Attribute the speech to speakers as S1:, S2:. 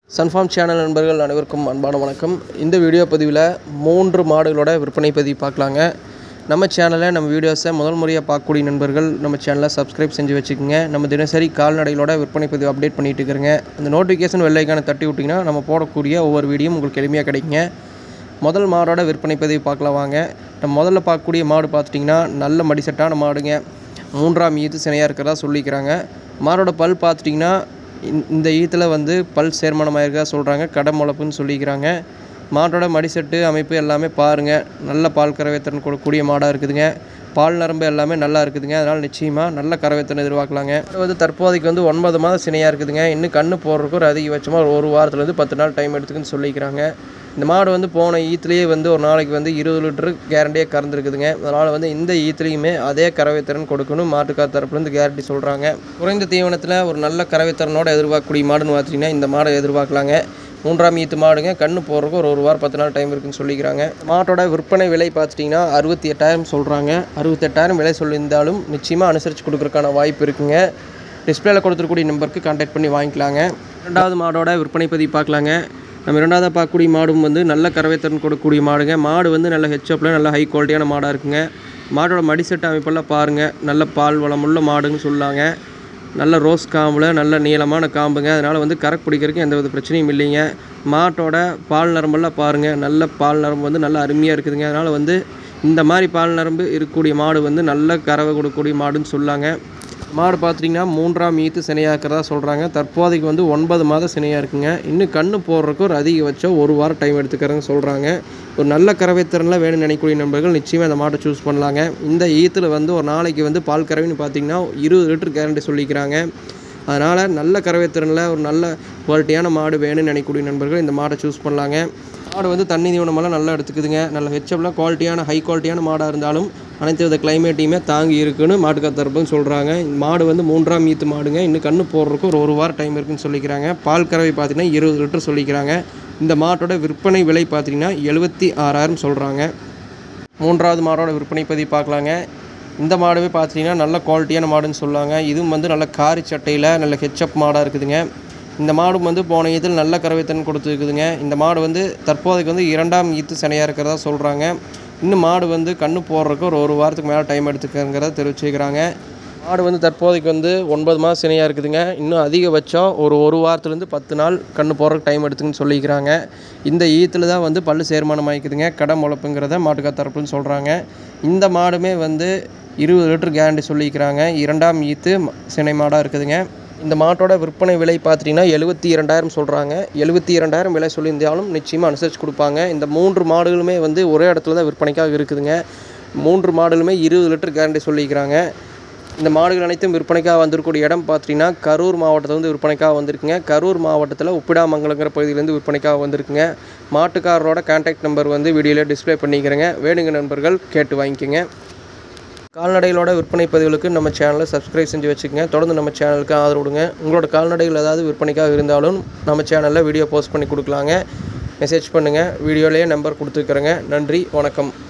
S1: சன்ஃபார்ம் channel நண்பர்கள் அனைவருக்கும் அன்பான வணக்கம் இந்த வீடியோ பதிவில் மூன்று மாடுகளோட விற்பனை பதிவு பார்க்கலாங்க நம்ம சேனலை நம்ம வீடியோஸை முதல் முறையாக பார்க்கக்கூடிய நண்பர்கள் நம்ம சேனலை சப்ஸ்கிரைப் செஞ்சு வச்சுக்கோங்க நம்ம தினசரி கால்நடைகளோட விற்பனை பதிவு அப்டேட் பண்ணிட்டு இருக்கிறேங்க அந்த நோட்டிஃபிகேஷன் வெள்ளைக்கான தட்டி விட்டிங்கன்னா நம்ம போடக்கூடிய ஒவ்வொரு வீடியோ உங்களுக்கு எளிமையாக கிடைக்குங்க முதல் மாடோட விற்பனை பதிவு பார்க்கலாம் வாங்க நம்ம முதல்ல பார்க்கக்கூடிய மாடு பார்த்துட்டிங்கன்னா நல்ல மடிசெட்டான மாடுங்க மூன்றாம் ஈத்து சினையாக இருக்கிறதா சொல்லிக்கிறாங்க மாடோட பல் பார்த்துட்டிங்கன்னா இந்த- இந்த ஈத்தில் வந்து பல் சேர்மானமாக இருக்கா சொல்கிறாங்க கடை முளப்புன்னு சொல்லிக்கிறாங்க மாட்டோட மடிசெட்டு அமைப்பு எல்லாமே பாருங்கள் நல்ல பால் கறவைத்திறன் கொடுக்கக்கூடிய மாடாக இருக்குதுங்க பால் நரம்பு எல்லாமே நல்லா இருக்குதுங்க அதனால் நிச்சயமாக நல்ல கறவைத்திறன் எதிர்பார்க்கலாங்க இது வந்து தற்போதைக்கு வந்து ஒன்பது மாதம் சினையாக இருக்குதுங்க இன்னும் கண்ணு போடுறதுக்கு ஒரு அதிகபட்சமாக ஒரு ஒரு வாரத்துலேருந்து பத்து நாள் டைம் எடுத்துக்குன்னு சொல்லிக்கிறாங்க இந்த மாடு வந்து போன ஈத்துலேயே வந்து ஒரு நாளைக்கு வந்து இருபது லிட்டரு கேரண்டியாக கறந்துருக்குதுங்க அதனால் வந்து இந்த ஈத்துலேயுமே அதே கறவைத்திறன் கொடுக்கணும் மாட்டுக்கார் தரப்புலேருந்து கேரண்டி சொல்கிறாங்க குறைந்த தீவனத்தில் ஒரு நல்ல கறவைத்திறனோட எதிர்பார்க்கக்கூடிய மாடுன்னு பார்த்தீங்கன்னா இந்த மாடை எதிர்பார்க்கலாங்க மூன்றாம் ஈத்து மாடுங்க கண்ணு போடுறதுக்கு ஒரு ஒரு வாரம் பத்து நாள் டைம் இருக்குன்னு சொல்லிக்கிறாங்க மாட்டோட விற்பனை விலை பார்த்துட்டிங்கன்னா அறுபத்தி எட்டாயிரம் சொல்கிறாங்க அறுபத்தெட்டாயிரம் விலை சொல்லியிருந்தாலும் நிச்சயமாக அனுசரித்து கொடுக்குறதுக்கான வாய்ப்பு இருக்குங்க டிஸ்பிளேல கொடுத்துருக்கூடிய நம்பருக்கு கான்டாக்ட் பண்ணி வாங்கிக்கலாங்க ரெண்டாவது மாடோட விற்பனை பதிவு பார்க்கலாங்க நம்ம இரண்டாவதாக பார்க்கக்கூடிய மாடும் வந்து நல்ல கறவைத்திறன் கொடுக்கக்கூடிய மாடுங்க மாடு வந்து நல்ல ஹெச்அப்பில் நல்ல ஹை குவாலிட்டியான மாடாக இருக்குங்க மாடோட மடிசெட்டு அமைப்பெல்லாம் பாருங்கள் நல்ல பால் வளமுள்ள மாடுன்னு சொல்லாங்க நல்ல ரோஸ் காம்பில் நல்ல நீளமான காம்புங்க அதனால் வந்து கறக்கு பிடிக்கிறதுக்கு எந்த வித பிரச்சனையும் இல்லைங்க மாட்டோட பால் நரம்பெல்லாம் பாருங்கள் நல்ல பால் நரம்பு வந்து நல்ல அருமையாக இருக்குதுங்க அதனால் வந்து இந்த மாதிரி பால் நரம்பு இருக்கக்கூடிய மாடு வந்து நல்ல கறவை கொடுக்கக்கூடிய மாடுன்னு சொல்லாங்க மாடு பார்த்துட்டிங்கன்னா மூன்றாம் ஈத்து சினையாக இருக்கிறதா சொல்கிறாங்க தற்போதைக்கு வந்து ஒன்பது மாதம் சினையாக இருக்குங்க இன்னும் கண்ணு போடுறதுக்கு ஒரு அதிகபட்சம் ஒரு வாரம் டைம் எடுத்துக்கிறேன்னு சொல்கிறாங்க ஒரு நல்ல கறவைத்திறனில் வேணும்னு நினைக்கக்கூடிய நண்பர்கள் நிச்சயமாக இந்த மாட்டை சூஸ் பண்ணலாங்க இந்த ஈத்தில் வந்து ஒரு நாளைக்கு வந்து பால் கறவைன்னு பார்த்தீங்கன்னா இருபது லிட்டர் கேரண்டி சொல்லிக்கிறாங்க அதனால் நல்ல கறவைத்திறனில் ஒரு நல்ல குவாலிட்டியான மாடு வேணும்னு நினைக்கக்கூடிய நண்பர்கள் இந்த மாடை சூஸ் பண்ணலாங்க மாடு வந்து தண்ணி தீவனமெல்லாம் நல்லா எடுத்துக்குதுங்க நல்ல ஹெச்எப்லாம் குவாலிட்டியான ஹை குவாலிட்டியான மாடாக இருந்தாலும் அனைத்து வித கிளைமேட்டையுமே தாங்கி இருக்குன்னு மாட்டுக்கார் தரப்புன்னு சொல்கிறாங்க இந்த மாடு வந்து மூன்றாம் ஈத்து மாடுங்க இன்னும் கண்ணு போடுறதுக்கு ஒரு ஒரு வாரம் டைம் இருக்குன்னு சொல்லிக்கிறாங்க பால் கறவை பார்த்தீங்கன்னா இருபது லிட்டர் சொல்லிக்கிறாங்க இந்த மாட்டோட விற்பனை விலை பார்த்தீங்கன்னா எழுபத்தி ஆறாயிரம் சொல்கிறாங்க மூன்றாவது மாடோட விற்பனை பதிவு பார்க்கலாங்க இந்த மாடுவே பார்த்தீங்கன்னா நல்ல குவாலிட்டியான மாடுன்னு சொல்லுவாங்க இதுவும் வந்து நல்ல காரி சட்டையில் நல்ல ஹெச்அப் மாடாக இருக்குதுங்க இந்த மாடும் வந்து போன ஈத்தில் நல்ல கறவைத்தன் கொடுத்துருக்குதுங்க இந்த மாடு வந்து தற்போதைக்கு வந்து இரண்டாம் ஈத்து சினையாக இருக்கிறதா சொல்கிறாங்க இன்னும் மாடு வந்து கண்ணு போடுறதுக்கு ஒரு ஒரு வாரத்துக்கு மேலே டைம் எடுத்துக்கிறங்கிறத தெரிவிச்சுக்கிறாங்க மாடு வந்து தற்போதைக்கு வந்து ஒன்பது மாதம் சினையாக இருக்குதுங்க இன்னும் அதிகபட்சம் ஒரு ஒரு வாரத்துலேருந்து பத்து நாள் கண்ணு போடுறதுக்கு டைம் எடுத்துக்குன்னு சொல்லிக்கிறாங்க இந்த ஈத்தில் தான் வந்து பல்லு சேர்மானம் ஆகிக்குதுங்க கடை முளப்புங்கிறத மாட்டுக்கார் தரப்புன்னு சொல்கிறாங்க இந்த மாடுமே வந்து இருபது லிட்டர் கேரண்டி சொல்லிக்கிறாங்க இரண்டாம் ஈத்து ம- சினை மாடாக இருக்குதுங்க இந்த மாட்டோட விற்பனை விலை பார்த்துட்டிங்கன்னா எழுபத்தி இரண்டாயிரம் சொல்கிறாங்க எழுபத்தி இரண்டாயிரம் விலை சொல்லியிருந்தாலும் நிச்சயமாக அனுசரித்து கொடுப்பாங்க இந்த மூன்று மாடுகளுமே வந்து ஒரே இடத்துல தான் விற்பனைக்காக இருக்குதுங்க மூன்று மாடுகளுமே இருபது லிட்டர் கேரண்டி சொல்லிக்கிறாங்க இந்த மாடுகள் அனைத்தும் விற்பனைக்காக வந்திருக்கக்கூடிய இடம் பார்த்தீங்கன்னா கரூர் மாவட்டத்தில் வந்து விற்பனைக்காக வந்திருக்குங்க கரூர் மாவட்டத்தில் உப்பிடாமங்கலங்கிற பகுதியிலேருந்து விற்பனைக்காக வந்திருக்குங்க மாட்டுக்காரரோட கான்டாக்ட் நம்பர் வந்து வீடியோவில் டிஸ்ப்ளே பண்ணிக்கிறேங்க வேணுங்க நண்பர்கள் கேட்டு வாங்கிக்கோங்க கால்நடைகளோட விற்பனை பதிவுகளுக்கு நம்ம சேனலை சப்ஸ்கிரைப் செஞ்சு வச்சுக்கோங்க தொடர்ந்து நம்ம சேனலுக்கு ஆதரவு கொடுங்க உங்களோட கால்நடைகள் ஏதாவது விற்பனைக்காக இருந்தாலும் நம்ம சேனலில் வீடியோ போஸ்ட் பண்ணி கொடுக்கலாங்க மெசேஜ் பண்ணுங்கள் வீடியோலேயே நம்பர் கொடுத்துருக்குறேங்க நன்றி வணக்கம்